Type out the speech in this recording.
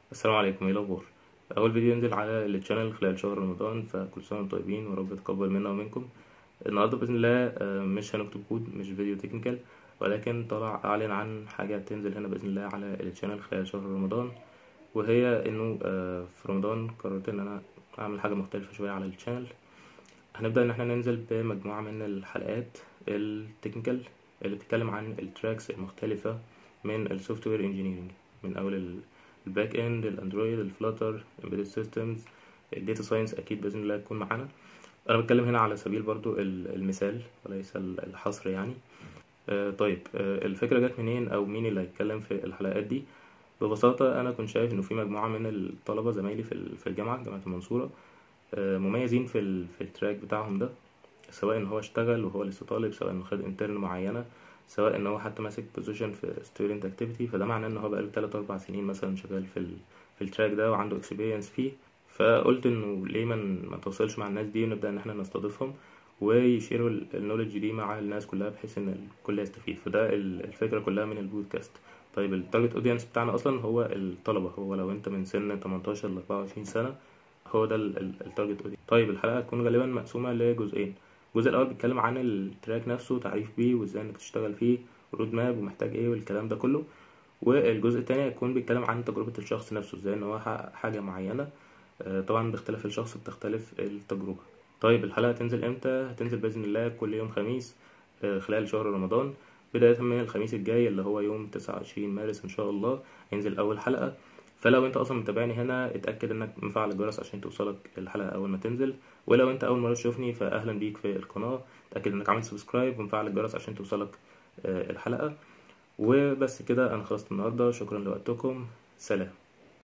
السلام عليكم ايه الاخبار اول فيديو ينزل على الشانل خلال شهر رمضان فكل سنه وانتم طيبين ورب يتقبل منا ومنكم النهارده باذن الله آه، مش هنكتب كود مش فيديو تكنيكال ولكن طلع اعلن عن حاجه هتنزل هنا باذن الله على الشانل خلال شهر رمضان وهي انه آه، في رمضان قررت ان انا اعمل حاجه مختلفه شويه على الشانل هنبدا ان احنا ننزل بمجموعه من الحلقات التكنيكال اللي بتتكلم عن التراكس المختلفه من السوفت وير انجينيرنج من اول ال الباك اند الاندرويد الفلاتر امبيدد سيستمز الداتا ساينس اكيد باذن الله تكون معانا انا بتكلم هنا على سبيل برضو ال- المثال وليس ال- الحصر يعني آه، طيب آه، الفكره جت منين او مين اللي هيتكلم في الحلقات دي ببساطه انا كنت شايف انه في مجموعه من الطلبه زمايلي في ال- في الجامعه جامعه المنصوره آه، مميزين في ال- في التراك بتاعهم ده سواء ان هو اشتغل وهو لسه طالب سواء انه خد انترن معينه سواء ان هو حتى ماسك بوزيشن في ستودنت اكتيفيتي فده معناه ان هو بقاله 3 4 سنين مثلا شغال في ال في التراك ده وعنده اكسبيرينس فيه فقلت انه ليه ما ن- ما نتواصلش مع الناس دي ونبدا ان احنا نستضيفهم ويشيروا النولج دي مع الناس كلها بحيث ان الكل يستفيد فده ال- الفكره كلها من البودكاست طيب التارجت اودينس بتاعنا اصلا هو الطلبه هو لو انت من سن 18 ل 24 سنه هو ده التارجت اودينس طيب الحلقه هتكون غالبا مقسومه لجزئين الجزء الاول بيتكلم عن التراك نفسه تعريف بيه وازاي انك تشتغل فيه رود ماب ومحتاج ايه والكلام ده كله والجزء التاني هيكون بيتكلم عن تجربة الشخص نفسه ازاي ان هو حقق حاجة معينة آه، طبعا باختلاف الشخص بتختلف التجربة طيب الحلقة هتنزل امتى هتنزل بإذن الله كل يوم خميس آه، خلال شهر رمضان بداية من الخميس الجاي اللي هو يوم 29 مارس ان شاء الله هينزل اول حلقة فلو انت اصلا متابعني هنا اتاكد انك مفعل الجرس عشان توصلك الحلقه اول ما تنزل ولو انت اول مره تشوفني فاهلا بيك في القناه اتاكد انك عامل سبسكرايب ومفعل الجرس عشان توصلك آه، الحلقه وبس كده انا خلصت النهارده شكرا لوقتكم سلام